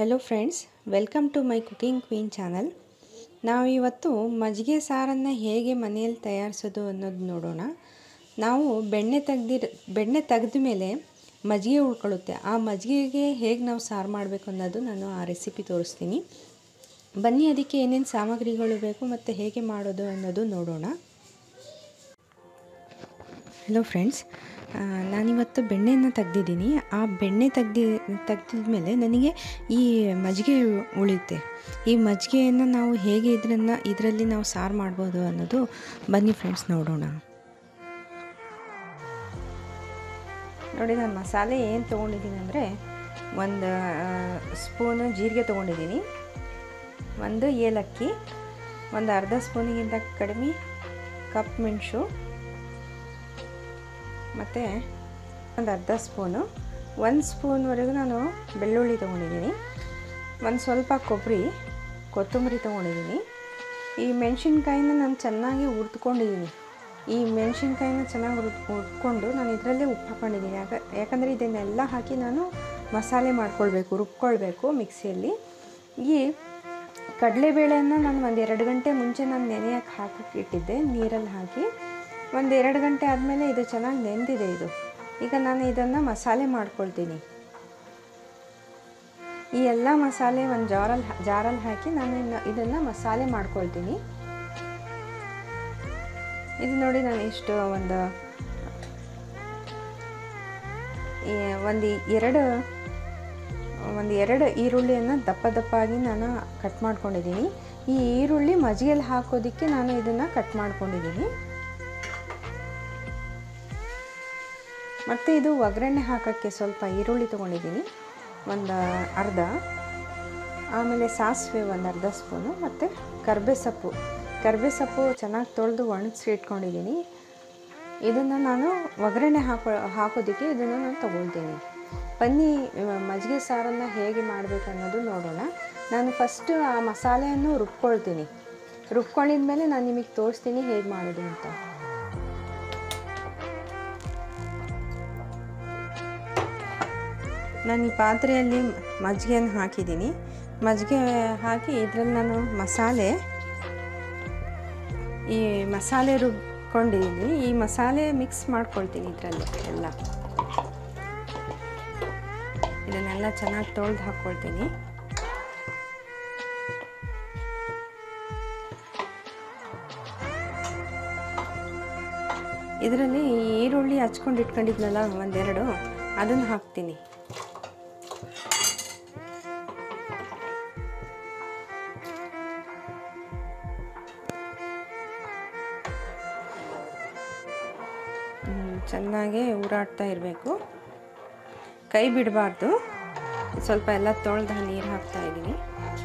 hello friends welcome to my cooking queen channel ನಾವು ಇವತ್ತು ಮಜ್ಜಿಗೆ ಸಾರನ್ನು ಹೇಗೆ ಮನೆಯಲ್ಲಿ ತಯಾರಿಸೋದು ಅನ್ನೋದು ನೋಡೋಣ ನಾವು ಬೆಣ್ಣೆ ತೆಗ್ದಿರ ಬೆಣ್ಣೆ ತೆಗೆದ ಮೇಲೆ ಮಜ್ಜಿಗೆ ಉಳ್ಕೊಳ್ಳುತ್ತೆ ಆ ಮಜ್ಜಿಗೆಗೆ ಹೇಗೆ ನಾವು ಸಾರು ಮಾಡಬೇಕು ಅನ್ನೋದು ನಾನು ಆ ರೆಸಿಪಿ ತೋರಿಸ್ತೀನಿ ಬನ್ನಿ ಅದಕ್ಕೆ ಏನೇನು ಸಾಮಗ್ರಿಗಳು ಬೇಕು ಮತ್ತು ಹೇಗೆ ಮಾಡೋದು ಅನ್ನೋದು ನೋಡೋಣ ಹಲೋ ಫ್ರೆಂಡ್ಸ್ ನಾನಿವತ್ತು ಬೆಣ್ಣೆಯನ್ನು ತೆಗ್ದಿದ್ದೀನಿ ಆ ಬೆಣ್ಣೆ ತೆಗ್ದಿ ತೆಗ್ದಿದ್ಮೇಲೆ ನನಗೆ ಈ ಮಜ್ಜಿಗೆ ಉಳಿಯುತ್ತೆ ಈ ಮಜ್ಜಿಗೆಯನ್ನು ನಾವು ಹೇಗೆ ಇದರನ್ನು ಇದರಲ್ಲಿ ನಾವು ಸಾರು ಮಾಡ್ಬೋದು ಅನ್ನೋದು ಬನ್ನಿ ಫ್ರೆಂಡ್ಸ್ ನೋಡೋಣ ನೋಡಿ ನಾನು ಮಸಾಲೆ ಏನು ತೊಗೊಂಡಿದ್ದೀನಿ ಅಂದರೆ ಒಂದು ಸ್ಪೂನು ಜೀರಿಗೆ ತೊಗೊಂಡಿದ್ದೀನಿ ಒಂದು ಏಲಕ್ಕಿ ಒಂದು ಅರ್ಧ ಸ್ಪೂನಿಗಿಂತ ಕಡಿಮೆ ಕಪ್ ಮೆಣಸು ಮತ್ತು ಒಂದು ಅರ್ಧ ಸ್ಪೂನು ಒಂದು ಸ್ಪೂನ್ವರೆಗೂ ನಾನು ಬೆಳ್ಳುಳ್ಳಿ ತೊಗೊಂಡಿದ್ದೀನಿ ಒಂದು ಸ್ವಲ್ಪ ಕೊಬ್ಬರಿ ಕೊತ್ತಂಬರಿ ತೊಗೊಂಡಿದ್ದೀನಿ ಈ ಮೆಣಸಿನ್ಕಾಯಿನ ನಾನು ಚೆನ್ನಾಗಿ ಹುರಿದ್ಕೊಂಡಿದ್ದೀನಿ ಈ ಮೆಣಸಿನ್ಕಾಯಿನ ಚೆನ್ನಾಗಿ ಹುರಿದು ಹುರ್ಕೊಂಡು ನಾನು ಇದರಲ್ಲೇ ಉಪ್ಪು ಹಾಕ್ಕೊಂಡಿದ್ದೀನಿ ಯಾಕ ಯಾಕಂದರೆ ಇದನ್ನೆಲ್ಲ ಹಾಕಿ ನಾನು ಮಸಾಲೆ ಮಾಡ್ಕೊಳ್ಬೇಕು ರುಬ್ಕೊಳ್ಬೇಕು ಮಿಕ್ಸಿಯಲ್ಲಿ ಈ ಕಡಲೆಬೇಳೆಯನ್ನು ನಾನು ಒಂದು ಎರಡು ಗಂಟೆ ಮುಂಚೆ ನಾನು ನೆನೆಯಕ್ಕೆ ಹಾಕಕ್ಕೆ ಇಟ್ಟಿದ್ದೆ ನೀರಲ್ಲಿ ಹಾಕಿ ಒಂದು ಎರಡು ಗಂಟೆ ಆದಮೇಲೆ ಇದು ಚೆನ್ನಾಗಿ ನೆಂದಿದೆ ಇದು ಈಗ ನಾನು ಇದನ್ನು ಮಸಾಲೆ ಮಾಡ್ಕೊಳ್ತೀನಿ ಈ ಎಲ್ಲ ಮಸಾಲೆ ಒಂದು ಜಾರಲ್ಲಿ ಜಾರಲ್ಲಿ ಹಾಕಿ ನಾನು ಇನ್ನು ಇದನ್ನು ಮಸಾಲೆ ಮಾಡ್ಕೊಳ್ತೀನಿ ಇದು ನೋಡಿ ನಾನು ಇಷ್ಟು ಒಂದು ಒಂದು ಎರಡು ಒಂದು ಎರಡು ಈರುಳ್ಳಿಯನ್ನು ದಪ್ಪ ದಪ್ಪಾಗಿ ನಾನು ಕಟ್ ಮಾಡ್ಕೊಂಡಿದ್ದೀನಿ ಈ ಈರುಳ್ಳಿ ಮಜ್ಜಿಗೆಯಲ್ಲಿ ಹಾಕೋದಕ್ಕೆ ನಾನು ಇದನ್ನು ಕಟ್ ಮಾಡ್ಕೊಂಡಿದ್ದೀನಿ ಮತ್ತು ಇದು ಒಗ್ಗರಣೆ ಹಾಕೋಕ್ಕೆ ಸ್ವಲ್ಪ ಈರುಳ್ಳಿ ತೊಗೊಂಡಿದ್ದೀನಿ ಒಂದು ಅರ್ಧ ಆಮೇಲೆ ಸಾಸಿವೆ ಒಂದು ಅರ್ಧ ಸ್ಪೂನು ಮತ್ತು ಕರ್ಬೇ ಸೊಪ್ಪು ಕರ್ಬೇ ಸೊಪ್ಪು ಚೆನ್ನಾಗಿ ತೊಳೆದು ಒಣಗಿಸಿ ಇಟ್ಕೊಂಡಿದ್ದೀನಿ ಇದನ್ನು ನಾನು ಒಗ್ಗರಣೆ ಹಾಕೋ ಹಾಕೋದಕ್ಕೆ ಇದನ್ನು ನಾನು ತೊಗೊಳ್ತೀನಿ ಬನ್ನಿ ಮಜ್ಜಿಗೆ ಸಾರನ್ನು ಹೇಗೆ ಮಾಡಬೇಕು ಅನ್ನೋದು ನೋಡೋಣ ನಾನು ಫಸ್ಟು ಆ ಮಸಾಲೆಯನ್ನು ರುಬ್ಕೊಳ್ತೀನಿ ರುಬ್ಕೊಂಡಿದ ಮೇಲೆ ನಾನು ನಿಮಗೆ ತೋರಿಸ್ತೀನಿ ಹೇಗೆ ಮಾಡೋದು ಅಂತ ನಾನು ಈ ಪಾತ್ರೆಯಲ್ಲಿ ಮಜ್ಜಿಗೆಯನ್ನು ಹಾಕಿದ್ದೀನಿ ಮಜ್ಜಿಗೆ ಹಾಕಿ ಇದರಲ್ಲಿ ನಾನು ಮಸಾಲೆ ಈ ಮಸಾಲೆ ರುಬ್ಕೊಂಡಿದ್ದೀನಿ ಈ ಮಸಾಲೆ ಮಿಕ್ಸ್ ಮಾಡ್ಕೊಳ್ತೀನಿ ಇದರಲ್ಲಿ ಎಲ್ಲ ಇದನ್ನೆಲ್ಲ ಚೆನ್ನಾಗಿ ತೊಳೆದು ಹಾಕ್ಕೊಳ್ತೀನಿ ಇದರಲ್ಲಿ ಈರುಳ್ಳಿ ಹಚ್ಕೊಂಡು ಇಟ್ಕೊಂಡಿದ್ನಲ್ಲ ಒಂದೆರಡು ಅದನ್ನು ಹಾಕ್ತೀನಿ ಚೆನ್ನಾಗಿ ಊರಾಡ್ತಾ ಇರಬೇಕು ಕೈ ಬಿಡಬಾರ್ದು ಸ್ವಲ್ಪ ಎಲ್ಲ ತೊಳೆದ ನೀರು ಹಾಕ್ತಾ ಇದ್ದೀನಿ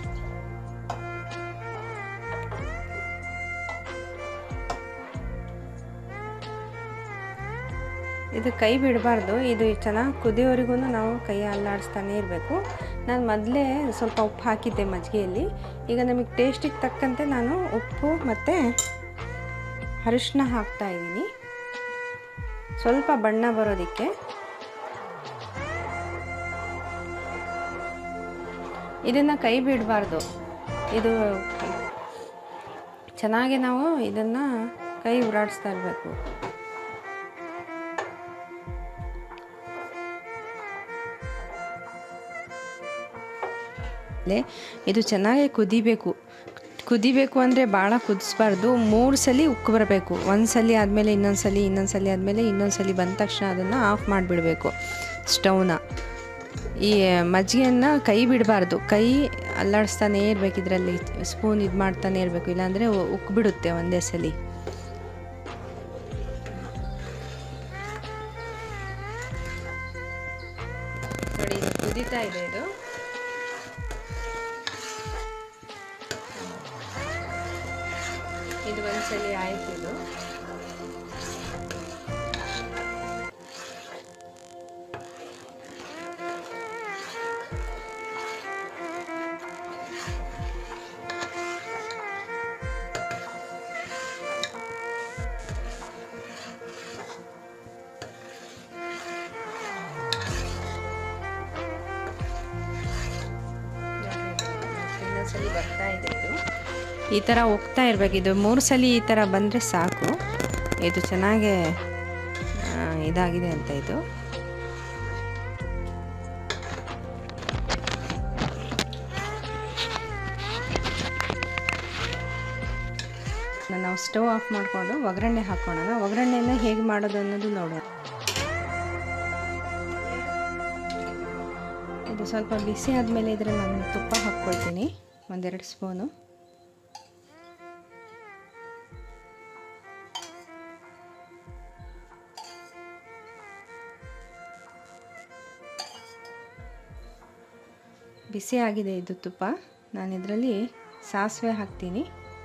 ಇದು ಕೈ ಬಿಡಬಾರ್ದು ಇದು ಚೆನ್ನಾಗಿ ಕುದಿಯೋವರೆಗೂ ನಾವು ಕೈ ಅಲ್ಲಾಡಿಸ್ತಾನೆ ಇರಬೇಕು ನಾನು ಮೊದಲೇ ಸ್ವಲ್ಪ ಉಪ್ಪು ಹಾಕಿದ್ದೆ ಮಜ್ಜಿಗೆಯಲ್ಲಿ ಈಗ ನಮಗೆ ಟೇಸ್ಟಿಗೆ ತಕ್ಕಂತೆ ನಾನು ಉಪ್ಪು ಮತ್ತು ಅರಿಶಿನ ಹಾಕ್ತಾ ಇದ್ದೀನಿ ಸ್ವಲ್ಪ ಬಣ್ಣ ಬರೋದಕ್ಕೆ ಇದನ್ನು ಕೈ ಬಿಡಬಾರ್ದು ಇದು ಚೆನ್ನಾಗಿ ನಾವು ಇದನ್ನು ಕೈ ಉರಾಡಿಸ್ತಾ ಇರಬೇಕು ಇದು ಚೆನ್ನಾಗಿ ಕುದಿಬೇಕು ಕುದಿಬೇಕು ಅಂದರೆ ಭಾಳ ಕುದಿಸ್ಬಾರ್ದು ಮೂರು ಸಲ ಉಕ್ಕು ಬರಬೇಕು ಒಂದು ಸಲ ಆದಮೇಲೆ ಇನ್ನೊಂದು ಸಲ ಇನ್ನೊಂದು ಸಲ ಆದಮೇಲೆ ಇನ್ನೊಂದು ಸಲ ಬಂದ ತಕ್ಷಣ ಅದನ್ನು ಆಫ್ ಮಾಡಿಬಿಡಬೇಕು ಸ್ಟವ್ನ ಈ ಮಜ್ಜಿಗೆಯನ್ನು ಕೈ ಬಿಡಬಾರ್ದು ಕೈ ಅಲ್ಲಾಡಿಸ್ತಾನೇ ಇರಬೇಕು ಇದರಲ್ಲಿ ಸ್ಪೂನ್ ಇದು ಮಾಡ್ತಾನೆ ಇರಬೇಕು ಇಲ್ಲಾಂದರೆ ಉಕ್ಕು ಬಿಡುತ್ತೆ ಒಂದೇ ಸಲ ನೋಡಿ ಇದು ಕುದೀತಾ ಇದೆ ಇದು ಇದು ಒಂದ್ಸಲಿ ಆಯ್ತು ಇದು ಒಂದ್ಸಲಿ ಬರ್ತಾ ಇದೆ ಇದು ಈ ಥರ ಹೋಗ್ತಾ ಇರಬೇಕು ಇದು ಮೂರು ಸಲ ಈ ಥರ ಬಂದರೆ ಸಾಕು ಇದು ಚೆನ್ನಾಗೇ ಆ, ಇದಾಗಿದೆ ಅಂತ ಇದು ನಾವು ಸ್ಟವ್ ಆಫ್ ಮಾಡಿಕೊಂಡು ಒಗ್ಗರಣೆ ಹಾಕ್ಕೊಳ್ಳೋಣ ಒಗ್ಗರಣೆನ ಹೇಗೆ ಮಾಡೋದು ಅನ್ನೋದು ನೋಡೋಣ ಇದು ಸ್ವಲ್ಪ ಬಿಸಿ ಆದಮೇಲೆ ಇದರಲ್ಲಿ ನಾನು ತುಪ್ಪ ಹಾಕ್ಕೊಳ್ತೀನಿ ಒಂದೆರಡು ಸ್ಪೂನು ಬಿಸಿ ಆಗಿದೆ ಇದು ತುಪ್ಪ ನಾನು ಇದರಲ್ಲಿ ಸಾಸಿವೆ ಹಾಕ್ತೀನಿ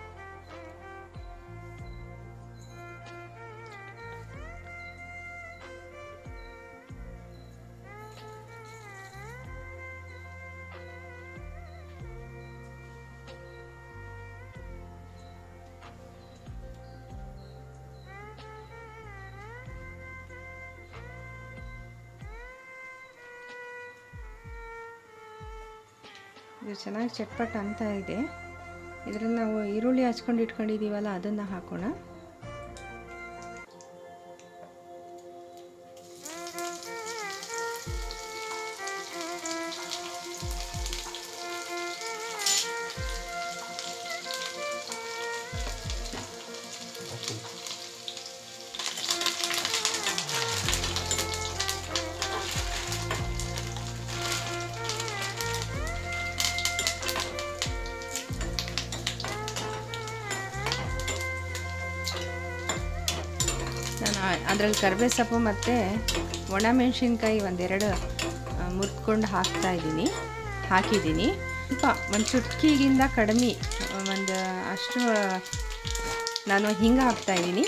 ಇದು ಚೆನ್ನಾಗಿ ಚಟ್ಪಟ್ ಅಂತ ಇದೆ ಇದರಲ್ಲಿ ನಾವು ಈರುಳ್ಳಿ ಹಚ್ಕೊಂಡು ಇಟ್ಕೊಂಡಿದ್ದೀವಲ್ಲ ಅದನ್ನು ಹಾಕೋಣ ನಾನು ಅದರಲ್ಲಿ ಕರಿಬೇ ಸೊಪ್ಪು ಮತ್ತು ಒಣಮೆಣಸಿನ್ಕಾಯಿ ಒಂದೆರಡು ಮುರ್ಕೊಂಡು ಹಾಕ್ತಾ ಇದ್ದೀನಿ ಹಾಕಿದ್ದೀನಿ ಸ್ವಲ್ಪ ಒಂದು ಚುಟ್ಕಿಗಿಂತ ಕಡಿಮೆ ಒಂದು ಅಷ್ಟು ನಾನು ಹಿಂಗೆ ಹಾಕ್ತಾ ಇದ್ದೀನಿ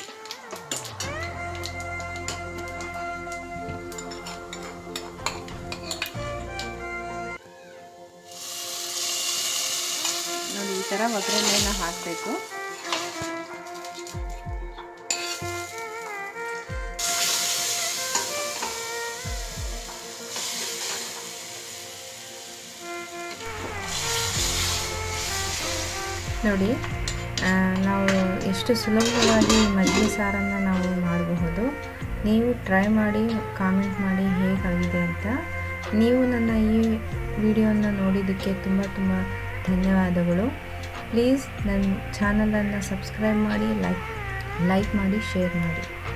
ನೋಡಿ ಈ ಥರ ಒಗ್ಗರಣೆಯನ್ನು ಹಾಕಬೇಕು ನೋಡಿ ಆ, ನಾವು ಎಷ್ಟು ಸುಲಭವಾಗಿ ಮಜ್ಜಿಗೆ ಸಾರನ್ನು ನಾವು ಮಾಡಬಹುದು ನೀವು ಟ್ರೈ ಮಾಡಿ ಕಾಮೆಂಟ್ ಮಾಡಿ ಹೇಗಾಗಿದೆ ಅಂತ ನೀವು ನನ್ನ ಈ ವಿಡಿಯೋನ ನೋಡಿದ್ದಕ್ಕೆ ತುಂಬ ತುಂಬ ಧನ್ಯವಾದಗಳು ಪ್ಲೀಸ್ ನನ್ನ ಚಾನಲನ್ನು ಸಬ್ಸ್ಕ್ರೈಬ್ ಮಾಡಿ ಲೈಕ್ ಲೈಕ್ ಮಾಡಿ ಶೇರ್ ಮಾಡಿ